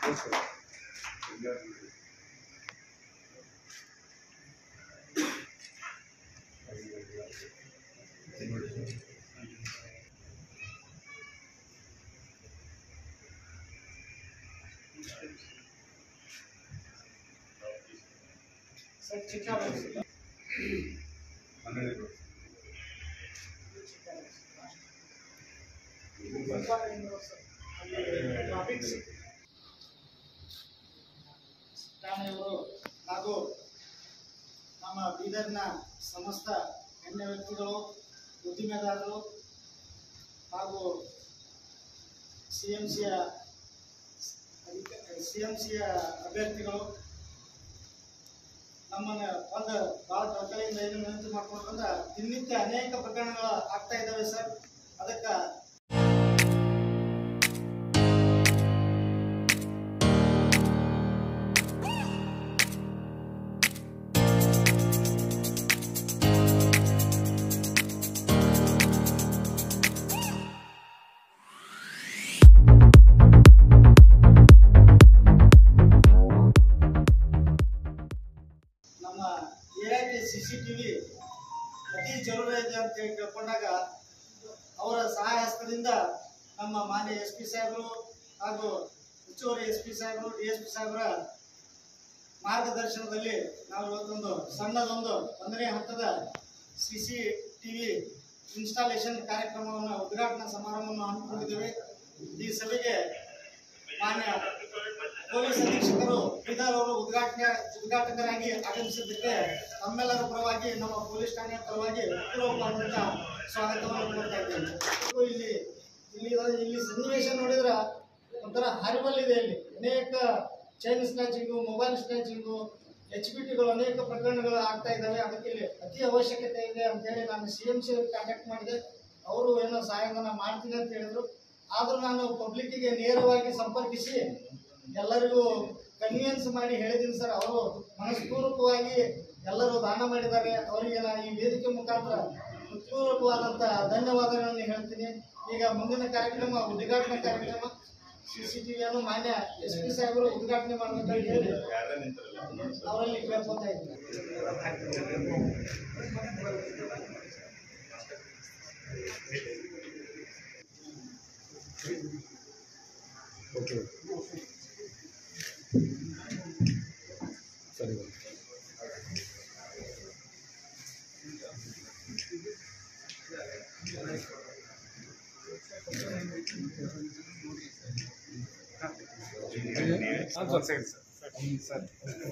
sir ಚಿಕ್ಕ ಠಾಣೆಯವರು ಹಾಗೂ ನಮ್ಮ ಬೀದರ್ನ ಸಮಸ್ತ ಗಣ್ಯ ವ್ಯಕ್ತಿಗಳು ಉದ್ದಿಮೆದಾರರು ಹಾಗೂ ಸಿ ಎಂ ಸಿಯ ಸಿ ಎಂ ಸಿಯ ಅಭ್ಯರ್ಥಿಗಳು ನಮ್ಮನ್ನ ಒಂದು ಭಾಳ ಕಳಕಳಿಯಿಂದ ಏನು ವಿನಂತಿ ಮಾಡ್ಕೊಂಡು ಬಂದ ದಿನನಿತ್ಯ ಅನೇಕ ಪ್ರಕರಣಗಳು ಆಗ್ತಾ ಇದ್ದಾವೆ ಸರ್ ಅದಕ್ಕೆ ನಮ್ಮ ಏರಿಯಾಕ್ಕೆ ಸಿ ಸಿ ಟಿ ವಿ ಅತಿ ಜರೂರಿ ಇದೆ ಅಂತ ಹೇಳಿ ಕೇಳ್ಕೊಂಡಾಗ ಅವರ ಸಹಾಯ ಹಸ್ತದಿಂದ ನಮ್ಮ ಮಾನ್ಯ ಎಸ್ ಪಿ ಸಾಹೇಬರು ಹಾಗೂ ಹೆಚ್ಚುವರಿ ಎಸ್ ಪಿ ಸಾಹೇಬರು ಡಿ ಎಸ್ ಪಿ ಸಾಹೇಬರ ಮಾರ್ಗದರ್ಶನದಲ್ಲಿ ನಾವು ಇವತ್ತೊಂದು ಸಣ್ಣದೊಂದು ಒಂದನೇ ಹಂತದ C C T V installation ಕಾರ್ಯಕ್ರಮವನ್ನು ಉದ್ಘಾಟನಾ ಸಮಾರಂಭವನ್ನು ಹಮ್ಮಿಕೊಂಡಿದ್ದೇವೆ ಈ ಸಭೆಗೆ ಮಾನ್ಯ ಪೊಲೀಸ್ ಅಧೀಕ್ಷಕರು ಬೀದರ್ ಅವರು ಉದ್ಘಾಟನೆ ಉದ್ಘಾಟಕರಾಗಿ ಆಗಮಿಸಿದ್ದಕ್ಕೆ ತಮ್ಮೆಲ್ಲರ ಪರವಾಗಿ ನಮ್ಮ ಪೊಲೀಸ್ ಠಾಣೆಯ ಪರವಾಗಿ ಉತ್ತರವಾದಂತ ಸ್ವಾಗತವನ್ನು ಕೋರ್ತಾ ಇದ್ದೇನೆ ಹಾಗೂ ಇಲ್ಲಿ ಇಲ್ಲಿ ಇಲ್ಲಿ ಸನ್ನಿವೇಶ ನೋಡಿದ್ರ ಒಂಥರ ಹಾರಿಬಲ್ ಇದೆ ಇಲ್ಲಿ ಅನೇಕ chain snatching mobile snatching H P ಟಿಗಳು ಅನೇಕ ಪ್ರಕರಣಗಳು ಆಗ್ತಾ ಇದ್ದಾವೆ ಅದಕ್ಕೆ ಇಲ್ಲಿ ಅತಿ ಅವಶ್ಯಕತೆ ಇದೆ ಅಂತ ಹೇಳಿ ನಾನು ಸಿ ಎಂ ಸಿ ಕಾಂಟ್ಯಾಕ್ಟ್ ಮಾಡಿದೆ ಅವರು ಏನೋ ಸಹಾಯಧನ ಮಾಡ್ತೀನಿ ಅಂತ ಹೇಳಿದ್ರು ಆದ್ರೂ ನಾನು ಪಬ್ಲಿಕ್ಕಿಗೆ ನೇರವಾಗಿ ಸಂಪರ್ಕಿಸಿ ಎಲ್ಲರಿಗೂ ಕನ್ವಿನ್ಸ್ ಮಾಡಿ ಹೇಳಿದ್ದೀನಿ ಸರ್ ಅವರು ಮನಸ್ಪೂರ್ವಕವಾಗಿ ಎಲ್ಲರೂ ದಾನ ಮಾಡಿದ್ದಾರೆ ಅವರಿಗೆ ನಾನು ಈ ವೇದಿಕೆ ಮುಖಾಂತರ ಹೃತ್ಪೂರ್ವಕವಾದಂಥ ಧನ್ಯವಾದಗಳನ್ನು ಹೇಳ್ತೀನಿ ಈಗ ಮುಂದಿನ ಕಾರ್ಯಕ್ರಮ ಉದ್ಘಾಟನಾ ಕಾರ್ಯಕ್ರಮ ಸಿ ಸಿ ಟಿ ವಿಯನ್ನು ಮಾನ್ಯ ಎಸ್ ಪಿ ಸಾಹೇಬರು ಉದ್ಘಾಟನೆ ಮಾಡಬೇಕಂತ ಹೇಳಿ ಅವರಲ್ಲಿ ಕೇಳ್ಕೊತಾ ಇದ್ದೀನಿ ಓಕೆ ಸರಿ ಹಾಂ ಸರ್ ಸರಿ ಸರ್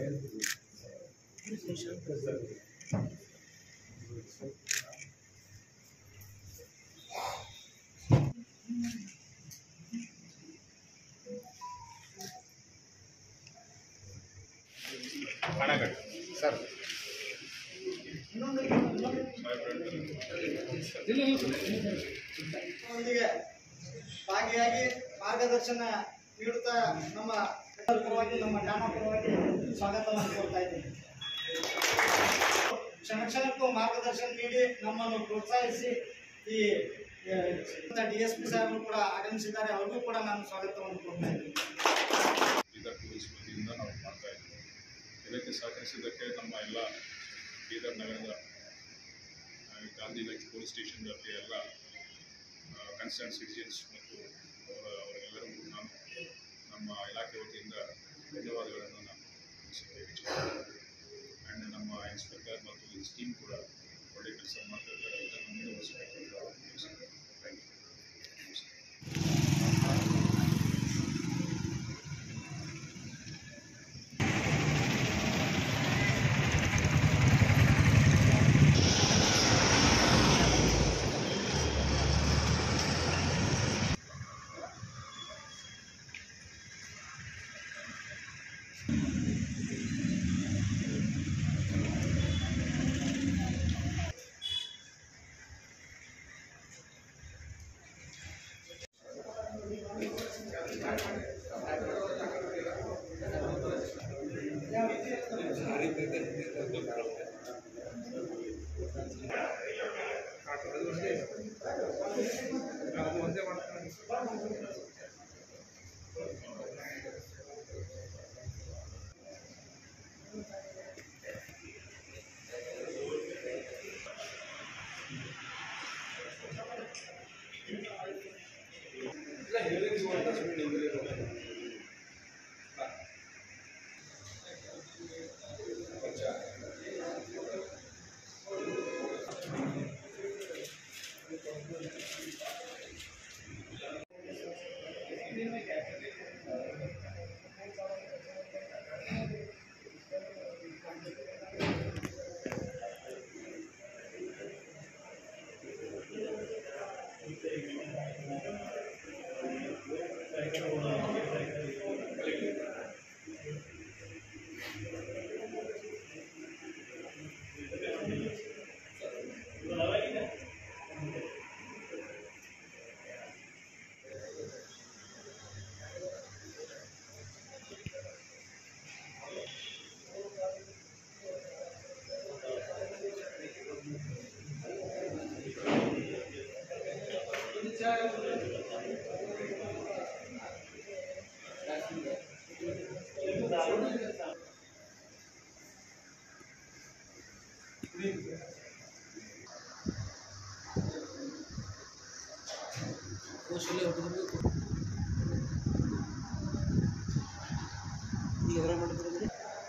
ಸರ್ ಒಂದಿಗೆ ಭಾಗಿಯಾಗಿ ಮಾರ್ಗದರ್ಶನ ನೀಡುತ್ತಾ ನಮ್ಮ ಪರವಾಗಿ ನಮ್ಮ ಠಾಣಾ ಪರವಾಗಿ ಸ್ವಾಗತವನ್ನು ಕೋರ್ತಾ ಇದ್ದೀನಿ ಕ್ಷಣ ಕ್ಷಣಕ್ಕೂ ಮಾರ್ಗದರ್ಶನ ನೀಡಿ ನಮ್ಮನ್ನು ಪ್ರೋತ್ಸಾಹಿಸಿ ಈ ಡಿ ಎಸ್ ಪಿ ಸಾಹೇಬರು ಕೂಡ ಆಗಮಿಸಿದ್ದಾರೆ ಅವ್ರಿಗೂ ಕೂಡ ನಾನು ಸ್ವಾಗತವನ್ನು ಕೋರ್ತಾ ಇದ್ದೀನಿ ಬೀದರ್ ಪೊಲೀಸ್ ವತಿಯಿಂದ ನಾವು ಮಾಡ್ತಾ ಇದ್ದೀವಿ ಇದಕ್ಕೆ ಸಹಕರಿಸಿದ್ದಕ್ಕೆ ನಮ್ಮ ಎಲ್ಲ ಬೀದರ್ ನಗರದ ಆ, ಗಾಂಧಿ ನಗರ್ ಪೊಲೀಸ್ ಸ್ಟೇಷನ್ ವ್ಯಾಪ್ತಿಯ ಎಲ್ಲ ಕನ್ಸರ್ನ್ ಸಿಟಿಜನ್ಸ್ ಮತ್ತು ಅವರ ಅವರೆಲ್ಲರಿಗೂ ನಾನು ನಮ್ಮ ಇಲಾಖೆ ವತಿಯಿಂದ ಧನ್ಯವಾದಗಳನ್ನು ನಾನು ಆ್ಯಂಡ್ ನಮ್ಮ ಇನ್ಸ್ಪೆಕ್ಟರ್ ಮತ್ತು ಈ ಟೀಮ್ ಕೂಡ ಒಳ್ಳೆ ಕೆಲಸ ಮಾಡ್ತಾ ಇದ್ದಾರೆ ಇದನ್ನು ಮುಂದುವರಿಸಬೇಕು ಥ್ಯಾಂಕ್ ಯು ಈಗ ಎದ್ರ ಮಾಡ್ತಿರೋದ್ರಿ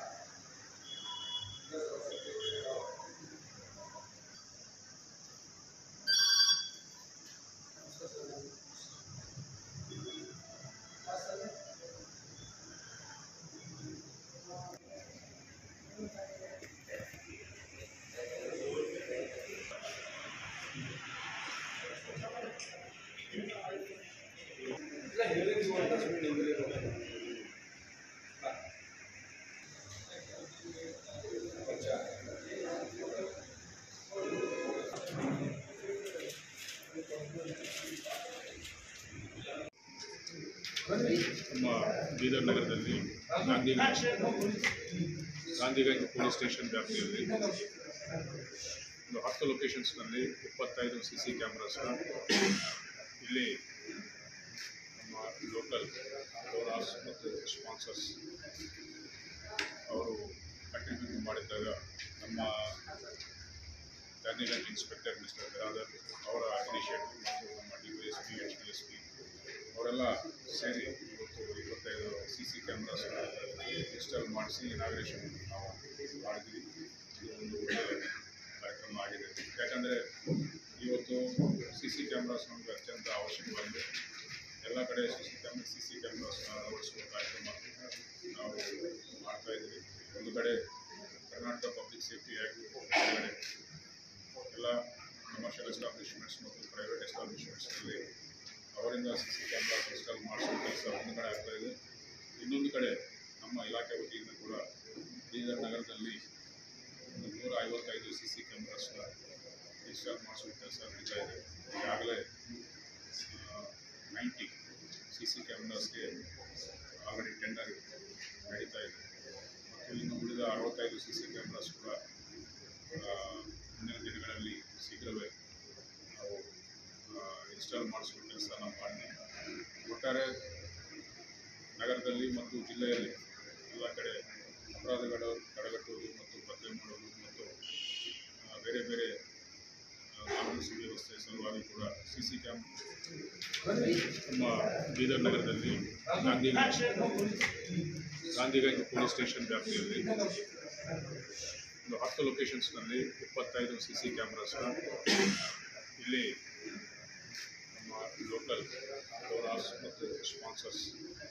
ನಮ್ಮ ಬೀದರ್ ನಗರದಲ್ಲಿ ಗಾಂಧಿಗಂಜ್ ಗಾಂಧಿಗಂಜ್ ಪೊಲೀಸ್ ಸ್ಟೇಷನ್ ವ್ಯಾಪ್ತಿಯಲ್ಲಿ ಒಂದು ಹತ್ತು ಲೊಕೇಶನ್ಸ್ನಲ್ಲಿ ಇಪ್ಪತ್ತೈದು ಸಿ ಸಿ ಕ್ಯಾಮ್ರಾಸ್ನ ಇಲ್ಲಿ ನಮ್ಮ ಲೋಕಲ್ ಡೋನಾರ್ಸ್ ಮತ್ತು ಸ್ಪಾನ್ಸರ್ಸ್ ಅವರು ಕಂಟಿನ್ಯೂ ಮಾಡಿದ್ದಾಗ ನಮ್ಮ ಗಾಂಧಿಗಂಜ್ ಇನ್ಸ್ಪೆಕ್ಟರ್ ಮಿಸ್ಟರ್ ಬಿರಾದರ್ ಅವರ ಇನಿಷಿಯೇಟಿವ್ ಮತ್ತು ನಮ್ಮ D Y S P H D S P ಅವರೆಲ್ಲ ಸೇರಿ ಇವತ್ತು ಇಪ್ಪತ್ತೈದು ಸಿ ಸಿ ಕ್ಯಾಮ್ರಾಸ್ ಇನ್ಸ್ಟಾಲ್ ಮಾಡಿಸಿ ಇನಾಗ್ರೇಷನ್ ನಾವು ಮಾಡಿದ್ವಿ ಇದು ಒಂದು ಒಳ್ಳೆಯ ಕಾರ್ಯಕ್ರಮ ಆಗಿದೆ ಯಾಕಂದರೆ ಇವತ್ತು ಸಿ ಸಿ ಕ್ಯಾಮ್ರಾಸ್ ನಮಗೆ ಅತ್ಯಂತ ಅವಶ್ಯಕವಾಗಿದೆ ಎಲ್ಲ ಕಡೆ C C camera C C cameras ಅಳವಡಿಸುವ ಕಾರ್ಯಕ್ರಮ ನಾವು ಮಾಡ್ತಾ ಇದ್ದೀವಿ ಒಂದು ಕಡೆ ಕರ್ನಾಟಕ ಪಬ್ಲಿಕ್ ಸೇಫ್ಟಿ ಆ್ಯಕ್ಟ್ ಕಡೆ ಎಲ್ಲ ಕಮರ್ಷಿಯಲ್ ಎಸ್ಟಾಬ್ಲಿಷ್ಮೆಂಟ್ಸ್ ಮತ್ತು ಪ್ರೈವೇಟ್ ಎಸ್ಟಾಬ್ಲಿಷ್ಮೆಂಟ್ಸ್ನಲ್ಲಿ ಅವರಿಂದ ಸಿ ಸಿ ಕ್ಯಾಮ್ರಾ ಇನ್ಸ್ಟಾಲ್ ಮಾಡಿಸೋ ಕೆಲಸ ಒಂದು ಕಡೆ ಆಗ್ತಾ ಇದೆ ಇನ್ನೊಂದು ಕಡೆ ನಮ್ಮ ಇಲಾಖೆ ವತಿಯಿಂದ ಕೂಡ ಬೀದರ್ ನಗರದಲ್ಲಿ ಒಂದು ನೂರ ಐವತ್ತೈದು ಸಿ ಸಿ ಕ್ಯಾಮ್ರಾಸ್ನ ಇನ್ಸ್ಟಾಲ್ ಮಾಡಿಸೋ ಕೆಲಸ ನಡೀತಾ ಇದೆ ಈಗಾಗಲೇ ನೈಂಟಿ ಸಿ ಸಿ ಕ್ಯಾಮ್ರಾಸ್ಗೆ ಆಲ್ರೆಡಿ ಟೆಂಡರ್ ನಡೀತಾ ಇದೆ ಮತ್ತು ಇನ್ನು ಉಳಿದ ಅರವತ್ತೈದು ಸಿ ಸಿ ಕ್ಯಾಮ್ರಾಸ್ ಕೂಡ ಆ, ಮುಂದಿನ ದಿನಗಳಲ್ಲಿ ಶೀಘ್ರವೇ ನಾವು ಇನ್ಸ್ಟಾಲ್ ಮಾಡಿಸುವ ಕೆಲಸ ನಾವು ಮಾಡ್ತೀವಿ ಒಟ್ಟಾರೆ ನಗರದಲ್ಲಿ ಮತ್ತು ಜಿಲ್ಲೆಯಲ್ಲಿ ಎಲ್ಲ ಕಡೆ ಅಪರಾಧಗಳು ತಡೆಗಟ್ಟುವುದು ಮತ್ತು ಪತ್ತೆ ಮಾಡುವುದು ಮತ್ತು ಆ, ಬೇರೆ ಬೇರೆ ಆ, ಕಾನೂನು ಸುವ್ಯವಸ್ಥೆ ಸಲುವಾಗಿ ಕೂಡ ಸಿ ಸಿ ಕ್ಯಾಮ್ ನಮ್ಮ ಬೀದರ್ ನಗರದಲ್ಲಿ ಗಾಂಧಿಗಂಜ್ ಗಾಂಧಿಗಂಜ್ ಪೊಲೀಸ್ ಸ್ಟೇಷನ್ ವ್ಯಾಪ್ತಿಯಲ್ಲಿ ಒಂದು ಹತ್ತು ಲೊಕೇಶನ್ಸ್ನಲ್ಲಿ ಇಪ್ಪತ್ತೈದು ಸಿ ಸಿ ಕ್ಯಾಮ್ರಾಸ್ನ ಇಲ್ಲಿ ನಮ್ಮ ಲೋಕಲ್ ಡೋನಾರ್ಸ್ ಮತ್ತು ಸ್ಪಾನ್ಸರ್ಸ್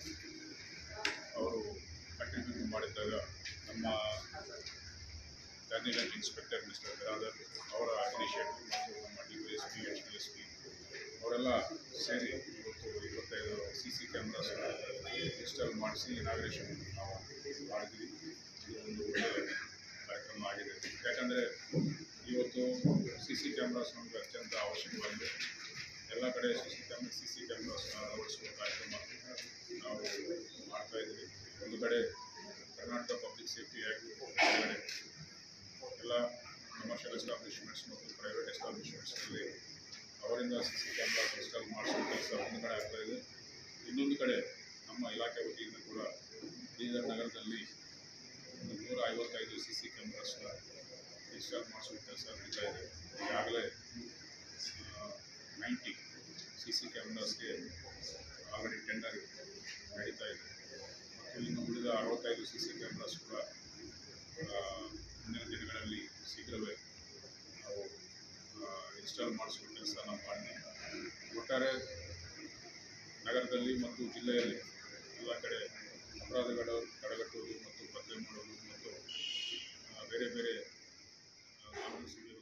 ಅವರು ಕಂಟಿನ್ಯೂ ಮಾಡಿದ್ದಾಗ ನಮ್ಮ ಗಾಂಧಿಗಂಜ್ ಇನ್ಸ್ಪೆಕ್ಟರ್ ಮಿಸ್ಟರ್ ಬಿರಾದರ್ ಅವರ ಇನಿಷಿಯೇಟಿವ್ ಮತ್ತು ನಮ್ಮ D Y S P H D S P ಅವರೆಲ್ಲ ಸೇರಿ ಇವತ್ತು ಇಪ್ಪತ್ತೈದು ಸಿ ಸಿ ಕ್ಯಾಮ್ರಾಸ್ ಇನ್ಸ್ಟಾಲ್ ಮಾಡಿಸಿ ಇನಾಗ್ರೇಷನ್ ನಾವು ಮಾಡಿದ್ವಿ ಇದು ಒಂದು ಒಳ್ಳೆಯ ಕಾರ್ಯಕ್ರಮ ಆಗಿದೆ ಯಾಕಂದರೆ ಇವತ್ತು ಸಿ ಸಿ ಕ್ಯಾಮ್ರಾಸ್ ನಮಗೆ ಅತ್ಯಂತ ಅವಶ್ಯಕವಾಗಿದೆ ಎಲ್ಲ ಕಡೆ C C camera C C cameras ಅಳವಡಿಸುವ ಕಾರ್ಯಕ್ರಮ ನಾವು ಮಾಡ್ತಾ ಇದ್ದೀವಿ ಒಂದು ಕಡೆ ಕರ್ನಾಟಕ ಪಬ್ಲಿಕ್ ಸೇಫ್ಟಿ ಆ್ಯಕ್ಟ್ ಕಡೆ ಎಲ್ಲ ಕಮರ್ಷಿಯಲ್ ಎಸ್ಟಾಬ್ಲಿಷ್ಮೆಂಟ್ಸ್ ಮತ್ತು ಪ್ರೈವೇಟ್ ಎಸ್ಟಾಬ್ಲಿಷ್ಮೆಂಟ್ಸ್ನಲ್ಲಿ ಅವರಿಂದ ಸಿ ಸಿ ಕ್ಯಾಮ್ರಾ ಇನ್ಸ್ಟಾಲ್ ಮಾಡಿಸೋ ಕೆಲಸ ಒಂದು ಕಡೆ ಆಗ್ತಾ ಇದೆ ಇನ್ನೊಂದು ಕಡೆ ನಮ್ಮ ಇಲಾಖೆ ವತಿಯಿಂದ ಕೂಡ ಬೀದರ್ ನಗರದಲ್ಲಿ ಒಂದು ನೂರ ಐವತ್ತೈದು ಸಿ ಸಿ ಕ್ಯಾಮ್ರಾಸ್ನ ಇನ್ಸ್ಟಾಲ್ ಮಾಡಿಸೋ ಕೆಲಸ ನಡೀತಾ ಇದೆ ಈಗಾಗಲೇ ನೈಂಟಿ ಸಿ ಸಿ ಕ್ಯಾಮ್ರಾಸ್ಗೆ ಆಲ್ರೆಡಿ ಟೆಂಡರ್ ನಡೀತಾ ಇದೆ ಮತ್ತು ಇನ್ನು ಉಳಿದ ಅರವತ್ತೈದು ಸಿ ಸಿ ಕ್ಯಾಮ್ರಾಸ್ ಕೂಡ ಆ, ಮುಂದಿನ ದಿನಗಳಲ್ಲಿ ಶೀಘ್ರವೇ ನಾವು ಇನ್ಸ್ಟಾಲ್ ಮಾಡಿಸುವ ಕೆಲಸ ನಾವು ಮಾಡ್ತೀವಿ ಒಟ್ಟಾರೆ ನಗರದಲ್ಲಿ ಮತ್ತು ಜಿಲ್ಲೆಯಲ್ಲಿ ಎಲ್ಲ ಕಡೆ ಅಪರಾಧಗಳು ತಡೆಗಟ್ಟುವುದು ಮತ್ತು ಪತ್ತೆ ಮಾಡುವುದು ಮತ್ತು ಆ, ಬೇರೆ ಬೇರೆ ಆ, ಕಾನೂನು ಸುವ್ಯವಸ್ಥೆ